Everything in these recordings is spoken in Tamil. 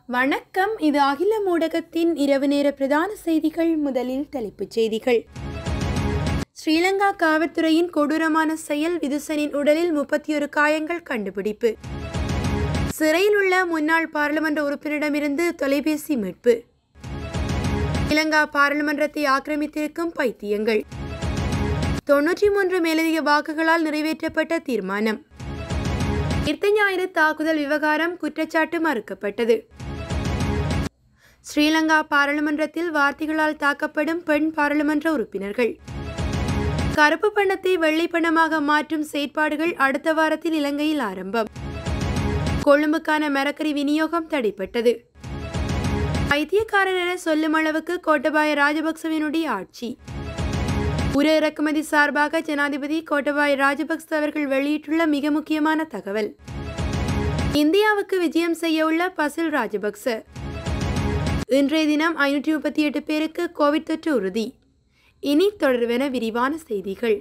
வணக்கம் இது அகில ஊடகத்தின் இரவு நேர பிரதான செய்திகள் முதலில் தலைப்புச் செய்திகள் ஸ்ரீலங்கா காவல்துறையின் கொடூரமான செயல் விதுசனின் உடலில் முப்பத்தி ஒரு காயங்கள் கண்டுபிடிப்பு சிறையில் உள்ள முன்னாள் பாராளுமன்ற உறுப்பினரிடமிருந்து தொலைபேசி மீட்பு ஸ்ரீலங்கா பாராளுமன்றத்தை ஆக்கிரமித்திருக்கும் பைத்தியங்கள் தொன்னூற்றி மூன்று மேலதிக வாக்குகளால் நிறைவேற்றப்பட்ட தீர்மானம் இர்த்த ஞாயிறு தாக்குதல் விவகாரம் குற்றச்சாட்டு மறுக்கப்பட்டது ஸ்ரீலங்கா பாராளுமன்றத்தில் வார்த்தைகளால் தாக்கப்படும் பெண் பாராளுமன்ற உறுப்பினர்கள் கருப்பு பணத்தை வெள்ளை பணமாக மாற்றும் செயற்பாடுகள் அடுத்த வாரத்தில் இலங்கையில் ஆரம்பம் கொழும்புக்கான மரக்கறி விநியோகம் தடைப்பட்டது வைத்தியக்காரர் என சொல்லும் அளவுக்கு கோட்டபாய ராஜபக்சவினுடைய ஆட்சி உர இறக்குமதி சார்பாக ஜனாதிபதி கோட்டபாய ராஜபக்ச அவர்கள் வெளியிட்டுள்ள மிக முக்கியமான தகவல் இந்தியாவுக்கு விஜயம் செய்ய உள்ள பசில் ராஜபக்ச இன்றைய தினம் ஐநூற்றி முப்பத்தி எட்டு பேருக்கு கோவிட் தொற்று உறுதி இனி தொடர்வென விரிவான செய்திகள்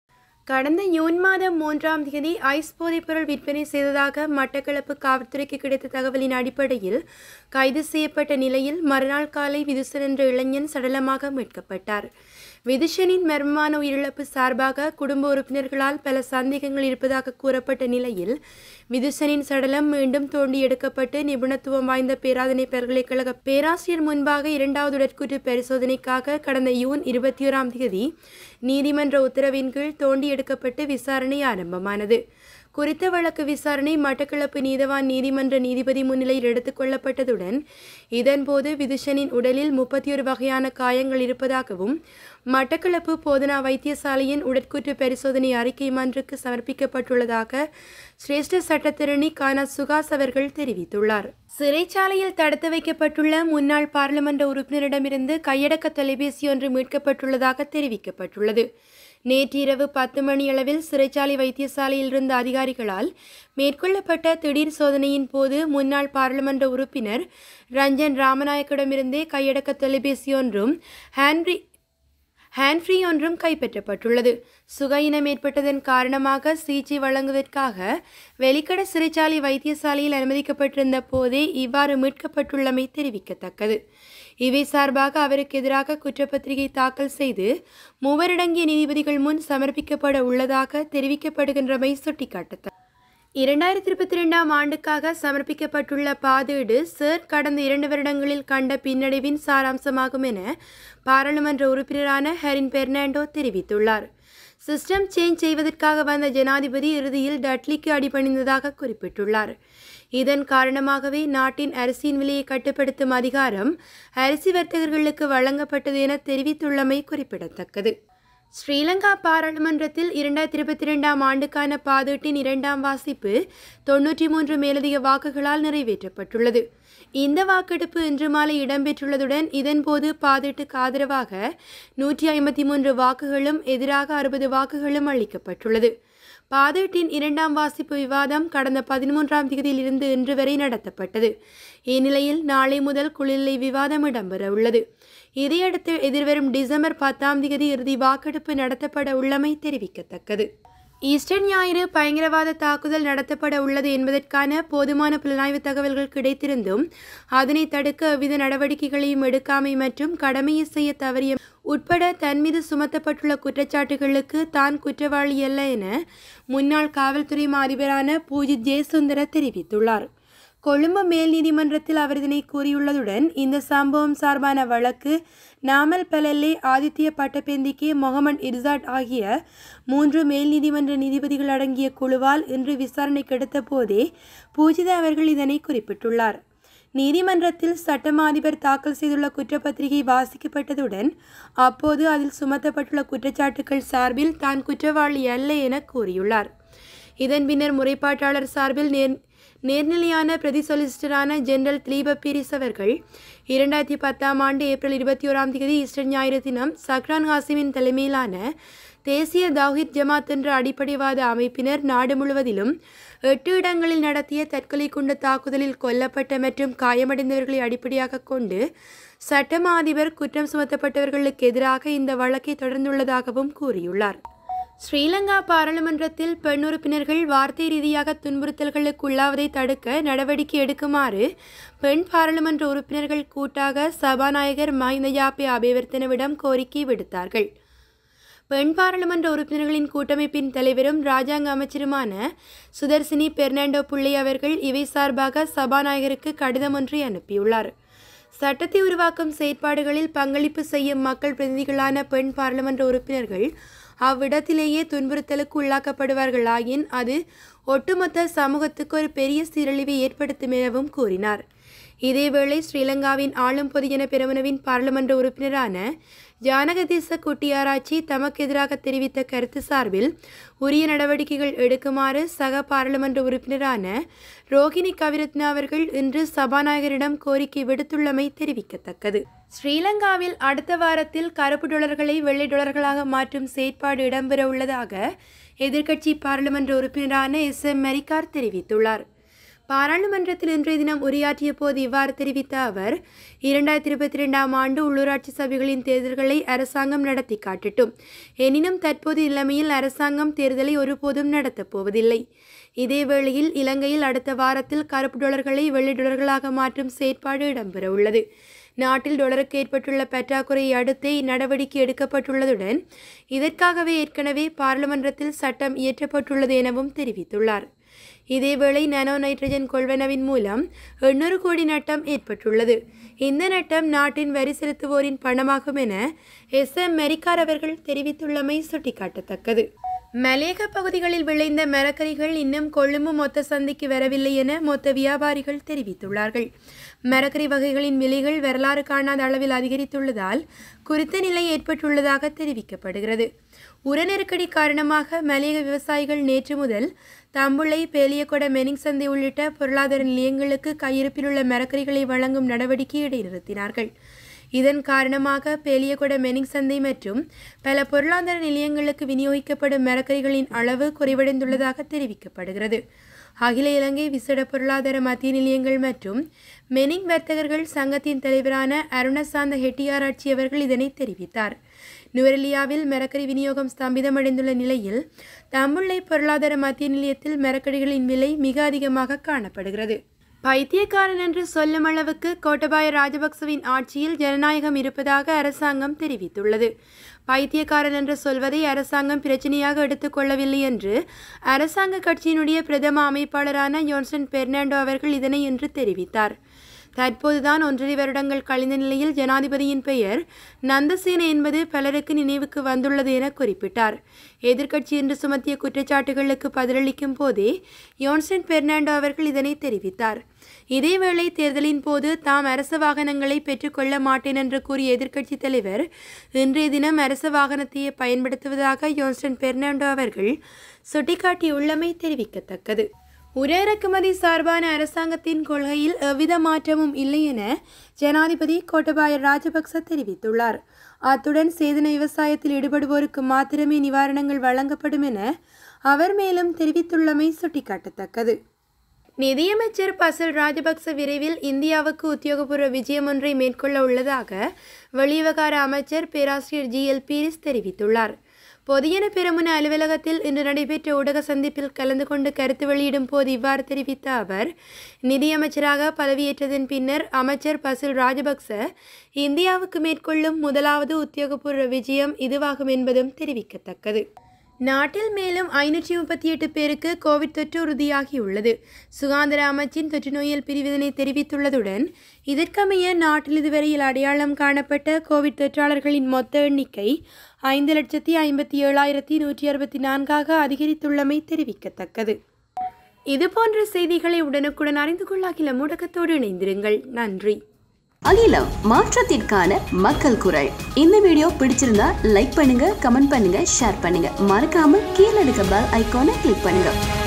கடந்த ஜூன் மாதம் மூன்றாம் தேதி ஐஸ் போதைப்பொருள் விற்பனை செய்ததாக மட்டக்களப்பு காவல்துறைக்கு கிடைத்த தகவலின் அடிப்படையில் கைது செய்யப்பட்ட நிலையில் மறுநாள் காலை விதுசன் என்ற இளைஞன் சடலமாக மீட்கப்பட்டார் விதுஷனின் மர்மமான உயிரிழப்பு சார்பாக குடும்ப உறுப்பினர்களால் பல சந்தேகங்கள் இருப்பதாக கூறப்பட்ட நிலையில் விதுசனின் சடலம் மீண்டும் தோண்டி எடுக்கப்பட்டு நிபுணத்துவம் வாய்ந்த பேராதனை பல்கலைக்கழக பேராசிரியர் முன்பாக இரண்டாவது உடற்கூற்று பரிசோதனைக்காக கடந்த ஜூன் இருபத்தி ஓராம் தேதி நீதிமன்ற உத்தரவின் கீழ் தோண்டி எடுக்கப்பட்டு விசாரணை ஆரம்பமானது குறித்த வழக்கு விசாரணை மட்டக்களப்பு நீதவான் நீதிமன்ற நீதிபதி முன்னிலையில் எடுத்துக் கொள்ளப்பட்டதுடன் இதன்போது விதுஷனின் உடலில் முப்பத்தி ஒரு வகையான காயங்கள் இருப்பதாகவும் மட்டக்களப்பு போதனா வைத்தியசாலையின் உடற்கூற்று பரிசோதனை அறிக்கை மன்றுக்கு சமர்ப்பிக்கப்பட்டுள்ளதாக சிரேஷ்ட சட்டத்திரணி கானா சுகாஸ் அவர்கள் தெரிவித்துள்ளார் சிறைச்சாலையில் தடுத்து வைக்கப்பட்டுள்ள முன்னாள் பாராளுமன்ற உறுப்பினரிடமிருந்து கையடக்க தொலைபேசி ஒன்று மீட்கப்பட்டுள்ளதாக தெரிவிக்கப்பட்டுள்ளது நேற்று இரவு பத்து மணியளவில் சிறைச்சாலை வைத்தியசாலையில் இருந்த அதிகாரிகளால் மேற்கொள்ளப்பட்ட திடீர் சோதனையின் போது முன்னாள் பாராளுமன்ற உறுப்பினர் ரஞ்சன் ராமநாயக்கிடமிருந்தே கையடக்க தொலைபேசி ஒன்றும் ஹான்ரி ஹேண்ட்ஃப்ரீ ஒன்றும் கைப்பற்றப்பட்டுள்ளது சுகையினம் ஏற்பட்டதன் காரணமாக சிகிச்சை வழங்குவதற்காக வெளிக்கட சிறைச்சாலை வைத்தியசாலையில் அனுமதிக்கப்பட்டிருந்த போதே இவ்வாறு மீட்கப்பட்டுள்ளமை தெரிவிக்கத்தக்கது இவை சார்பாக அவருக்கு எதிராக குற்றப்பத்திரிகை தாக்கல் செய்து மூவரடங்கிய நீதிபதிகள் முன் சமர்ப்பிக்கப்பட உள்ளதாக தெரிவிக்கப்படுகின்றமை சுட்டிக்காட்டத்தக்கது இரண்டாயிரத்தி இருபத்தி ரெண்டாம் ஆண்டுக்காக சமர்ப்பிக்கப்பட்டுள்ள பாதீடு சர் கடந்த இரண்டு வருடங்களில் கண்ட பின்னடைவின் சாராம்சமாகும் என பாராளுமன்ற உறுப்பினரான ஹெரின் பெர்னாண்டோ தெரிவித்துள்ளார் சிஸ்டம் சேஞ்ச் செய்வதற்காக வந்த ஜனாதிபதி இறுதியில் டட்லிக்கு அடிபணிந்ததாக குறிப்பிட்டுள்ளார் இதன் காரணமாகவே நாட்டின் அரிசியின் விலையை கட்டுப்படுத்தும் அதிகாரம் அரிசி வர்த்தகர்களுக்கு வழங்கப்பட்டது என தெரிவித்துள்ளமை குறிப்பிடத்தக்கது ஸ்ரீலங்கா பாராளுமன்றத்தில் இரண்டாயிரத்தி இருபத்தி ரெண்டாம் ஆண்டுக்கான பாதீட்டின் இரண்டாம் வாசிப்பு தொன்னூற்றி மூன்று மேலதிக வாக்குகளால் நிறைவேற்றப்பட்டுள்ளது இந்த வாக்கெடுப்பு இன்று மாலை இடம்பெற்றுள்ளதுடன் இதன்போது பாதீட்டுக்கு ஆதரவாக நூற்றி ஐம்பத்தி மூன்று வாக்குகளும் எதிராக அறுபது வாக்குகளும் அளிக்கப்பட்டுள்ளது பாதீட்டின் இரண்டாம் வாசிப்பு விவாதம் கடந்த பதிமூன்றாம் தேதியில் இருந்து இன்று வரை நடத்தப்பட்டது இந்நிலையில் நாளை முதல் குளிர்நிலை விவாதம் இடம்பெற உள்ளது இதையடுத்து எதிர்வரும் டிசம்பர் பத்தாம் தேதி இறுதி வாக்கெடுப்பு நடத்தப்பட உள்ளமை தெரிவிக்கத்தக்கது ஈஸ்டர் ஞாயிறு பயங்கரவாத தாக்குதல் நடத்தப்பட உள்ளது என்பதற்கான போதுமான புலனாய்வு தகவல்கள் கிடைத்திருந்தும் அதனை தடுக்க எவ்வித நடவடிக்கைகளையும் எடுக்காமை மற்றும் கடமையை செய்ய தவறிய உட்பட தன் மீது சுமத்தப்பட்டுள்ள குற்றச்சாட்டுகளுக்கு தான் குற்றவாளி அல்ல என முன்னாள் காவல்துறை அதிபரான பூஜித் ஜெயசுந்தர தெரிவித்துள்ளார் கொழும்பு மேல் நீதிமன்றத்தில் அவர் இதனை கூறியுள்ளதுடன் இந்த சம்பவம் சார்பான வழக்கு நாமல் பலல்லே ஆதித்ய பட்டபெந்திக்கே முகமது இர்சாட் ஆகிய மூன்று மேல் நீதிமன்ற நீதிபதிகள் அடங்கிய குழுவால் இன்று விசாரணைக்கு எடுத்த போதே பூஜித அவர்கள் இதனை குறிப்பிட்டுள்ளார் நீதிமன்றத்தில் சட்டமா அதிபர் தாக்கல் செய்துள்ள குற்றப்பத்திரிகை வாசிக்கப்பட்டதுடன் அப்போது அதில் சுமத்தப்பட்டுள்ள குற்றச்சாட்டுகள் சார்பில் தான் குற்றவாளி அல்ல என கூறியுள்ளார் இதன் பின்னர் முறைப்பாட்டாளர் சார்பில் நேர் நேர்நிலையான பிரதி சொலிசிட்டரான ஜெனரல் திலீப பீரிஸ் அவர்கள் இரண்டாயிரத்தி பத்தாம் ஆண்டு ஏப்ரல் இருபத்தி ஓராம் தேதி ஈஸ்டர் ஞாயிறு தினம் சக்ரான் ஹாசிமின் தலைமையிலான தேசிய தௌஹித் ஜமாத் என்ற அடிப்படைவாத அமைப்பினர் நாடு முழுவதிலும் எட்டு இடங்களில் நடத்திய தற்கொலை குண்டு தாக்குதலில் கொல்லப்பட்ட மற்றும் காயமடைந்தவர்களை அடிப்படையாக கொண்டு சட்டமா அதிபர் குற்றம் சுமத்தப்பட்டவர்களுக்கு எதிராக இந்த வழக்கை தொடர்ந்துள்ளதாகவும் கூறியுள்ளார் ஸ்ரீலங்கா பாராளுமன்றத்தில் பெண் உறுப்பினர்கள் வார்த்தை ரீதியாக துன்புறுத்தல்களுக்கு உள்ளாவதை தடுக்க நடவடிக்கை எடுக்குமாறு பெண் பாராளுமன்ற உறுப்பினர்கள் கூட்டாக சபாநாயகர் மஹிந்த யாப்பே அபிவர்த்தனவிடம் கோரிக்கை விடுத்தார்கள் பெண் பாராளுமன்ற உறுப்பினர்களின் கூட்டமைப்பின் தலைவரும் ராஜாங்க அமைச்சருமான சுதர்சினி பெர்னாண்டோ புள்ளை அவர்கள் இவை சார்பாக சபாநாயகருக்கு கடிதம் ஒன்றை அனுப்பியுள்ளார் சட்டத்தை உருவாக்கும் செயற்பாடுகளில் பங்களிப்பு செய்யும் மக்கள் பிரதிநிதிகளான பெண் பாராளுமன்ற உறுப்பினர்கள் அவ்விடத்திலேயே துன்புறுத்தலுக்கு உள்ளாக்கப்படுவார்களாயின் அது ஒட்டுமொத்த சமூகத்துக்கு ஒரு பெரிய சீரழிவை ஏற்படுத்தும் எனவும் கூறினார் இதேவேளை ஸ்ரீலங்காவின் ஆளும் பொதுஜன பெருமனவின் பாராளுமன்ற உறுப்பினரான ஜானகதீச குட்டியாராய்ச்சி தமக்கு எதிராக தெரிவித்த கருத்து சார்பில் உரிய நடவடிக்கைகள் எடுக்குமாறு சக பாராளுமன்ற உறுப்பினரான ரோகிணி கவிரத்னா அவர்கள் இன்று சபாநாயகரிடம் கோரிக்கை விடுத்துள்ளமை தெரிவிக்கத்தக்கது ஸ்ரீலங்காவில் அடுத்த வாரத்தில் கருப்பு டாலர்களை வெள்ளை டாலர்களாக மாற்றும் செயற்பாடு இடம்பெற உள்ளதாக எதிர்க்கட்சி பாராளுமன்ற உறுப்பினரான எஸ் எம் மெரிக்கார் தெரிவித்துள்ளார் பாராளுமன்றத்தில் இன்றைய தினம் உரையாற்றிய போது இவ்வாறு தெரிவித்த அவர் இரண்டாயிரத்தி இருபத்தி ரெண்டாம் ஆண்டு உள்ளூராட்சி சபைகளின் தேர்தல்களை அரசாங்கம் நடத்தி காட்டட்டும் எனினும் தற்போது நிலைமையில் அரசாங்கம் தேர்தலை ஒருபோதும் நடத்தப் போவதில்லை இதேவேளையில் இலங்கையில் அடுத்த வாரத்தில் கருப்பு டாலர்களை வெள்ளை டாலர்களாக மாற்றும் செயற்பாடு இடம்பெற உள்ளது நாட்டில் டாலருக்கு ஏற்பட்டுள்ள பற்றாக்குறையை அடுத்தே இந்நடவடிக்கை எடுக்கப்பட்டுள்ளதுடன் இதற்காகவே ஏற்கனவே பாராளுமன்றத்தில் சட்டம் இயற்றப்பட்டுள்ளது எனவும் தெரிவித்துள்ளார் இதேவேளை நானோ நைட்ரஜன் கொள்வனவின் மூலம் எண்ணூறு கோடி நட்டம் ஏற்பட்டுள்ளது இந்த நட்டம் நாட்டின் வரி செலுத்துவோரின் பணமாகும் என எஸ் எம் மெரிக்கார் அவர்கள் தெரிவித்துள்ளமை சுட்டிக்காட்டத்தக்கது மலேக பகுதிகளில் விளைந்த மரக்கறிகள் இன்னும் கொழும்பு மொத்த சந்தைக்கு வரவில்லை என மொத்த வியாபாரிகள் தெரிவித்துள்ளார்கள் மரக்கறி வகைகளின் விலைகள் வரலாறு காணாத அளவில் அதிகரித்துள்ளதால் குறித்த நிலை ஏற்பட்டுள்ளதாக தெரிவிக்கப்படுகிறது உர நெருக்கடி காரணமாக மலேக விவசாயிகள் நேற்று முதல் தம்புளை பேலியகொட மெனிங் சந்தை உள்ளிட்ட பொருளாதார நிலையங்களுக்கு கையிருப்பில் உள்ள மரக்கறிகளை வழங்கும் நடவடிக்கை இடைநிறுத்தினார்கள் இதன் காரணமாக பேலியகொட மெனிங் சந்தை மற்றும் பல பொருளாதார நிலையங்களுக்கு விநியோகிக்கப்படும் மரக்கறிகளின் அளவு குறைவடைந்துள்ளதாக தெரிவிக்கப்படுகிறது அகில இலங்கை விசேட பொருளாதார மத்திய நிலையங்கள் மற்றும் மெனிங் வர்த்தகர்கள் சங்கத்தின் தலைவரான அருணசாந்த ஹெட்டியாராட்சி அவர்கள் இதனை தெரிவித்தார் நுவரெலியாவில் மரக்கறி விநியோகம் ஸ்தம்பிதமடைந்துள்ள நிலையில் தம்புள்ளை பொருளாதார மத்திய நிலையத்தில் மரக்கறிகளின் விலை மிக அதிகமாக காணப்படுகிறது பைத்தியக்காரன் என்று சொல்லும் அளவுக்கு கோட்டபாய ராஜபக்சவின் ஆட்சியில் ஜனநாயகம் இருப்பதாக அரசாங்கம் தெரிவித்துள்ளது பைத்தியக்காரன் என்று சொல்வதை அரசாங்கம் பிரச்சனையாக எடுத்துக்கொள்ளவில்லை என்று அரசாங்க கட்சியினுடைய பிரதம அமைப்பாளரான யோன்சன் பெர்னாண்டோ அவர்கள் இதனை என்று தெரிவித்தார் தற்போதுதான் ஒன்றரை வருடங்கள் கழிந்த நிலையில் ஜனாதிபதியின் பெயர் நந்தசேன என்பது பலருக்கு நினைவுக்கு வந்துள்ளது என குறிப்பிட்டார் எதிர்க்கட்சி என்று சுமத்திய குற்றச்சாட்டுகளுக்கு பதிலளிக்கும் போதே யோன்சன் பெர்னாண்டோ அவர்கள் இதனை தெரிவித்தார் இதேவேளை தேர்தலின் போது தாம் அரச வாகனங்களை பெற்றுக்கொள்ள மாட்டேன் என்று கூறிய எதிர்க்கட்சித் தலைவர் இன்றைய தினம் அரச வாகனத்தையே பயன்படுத்துவதாக யோன்சன் பெர்னாண்டோ அவர்கள் சுட்டிக்காட்டியுள்ளமை தெரிவிக்கத்தக்கது உர இறக்குமதி சார்பான அரசாங்கத்தின் கொள்கையில் எவ்வித மாற்றமும் இல்லை என ஜனாதிபதி கோட்டபாய ராஜபக்ச தெரிவித்துள்ளார் அத்துடன் சேதன விவசாயத்தில் ஈடுபடுவோருக்கு மாத்திரமே நிவாரணங்கள் வழங்கப்படும் என அவர் மேலும் தெரிவித்துள்ளமை சுட்டிக்காட்டத்தக்கது நிதியமைச்சர் பசில் ராஜபக்ச விரைவில் இந்தியாவுக்கு உத்தியோகபூர்வ விஜயம் ஒன்றை மேற்கொள்ள உள்ளதாக வெளிவிவகார அமைச்சர் பேராசிரியர் ஜி எல் பீரிஸ் தெரிவித்துள்ளார் பொதியன பெருமுன அலுவலகத்தில் இன்று நடைபெற்ற ஊடக சந்திப்பில் கலந்து கொண்டு கருத்து வெளியிடும் போது இவ்வாறு தெரிவித்த அவர் நிதியமைச்சராக பதவியேற்றதன் பின்னர் அமைச்சர் பசில் ராஜபக்ச இந்தியாவுக்கு மேற்கொள்ளும் முதலாவது உத்தியோகபூர்வ விஜயம் இதுவாகும் என்பதும் தெரிவிக்கத்தக்கது நாட்டில் மேலும் ஐநூற்றி முப்பத்தி எட்டு பேருக்கு கோவிட் தொற்று உறுதியாகியுள்ளது சுகாதார அமைச்சின் தொற்று நோயல் பிரிவிதனை தெரிவித்துள்ளதுடன் இதற்கமைய நாட்டில் இதுவரையில் அடையாளம் காணப்பட்ட கோவிட் தொற்றாளர்களின் மொத்த எண்ணிக்கை ஐந்து லட்சத்தி ஐம்பத்தி ஏழாயிரத்தி நூற்றி அறுபத்தி நான்காக அதிகரித்துள்ளமை தெரிவிக்கத்தக்கது இதுபோன்ற செய்திகளை உடனுக்குடன் அறிந்து கொள்ள அகில முடக்கத்தோடு இணைந்திருங்கள் நன்றி அகிலம் மாற்றத்திற்கான மக்கள் குரல் இந்த வீடியோ பிடிச்சிருந்தா லைக் பண்ணுங்க கமெண்ட் பண்ணுங்க ஷேர் பண்ணுங்க மறக்காம கீழே இருக்க பெல் ஐகானை கிளிக் பண்ணுங்க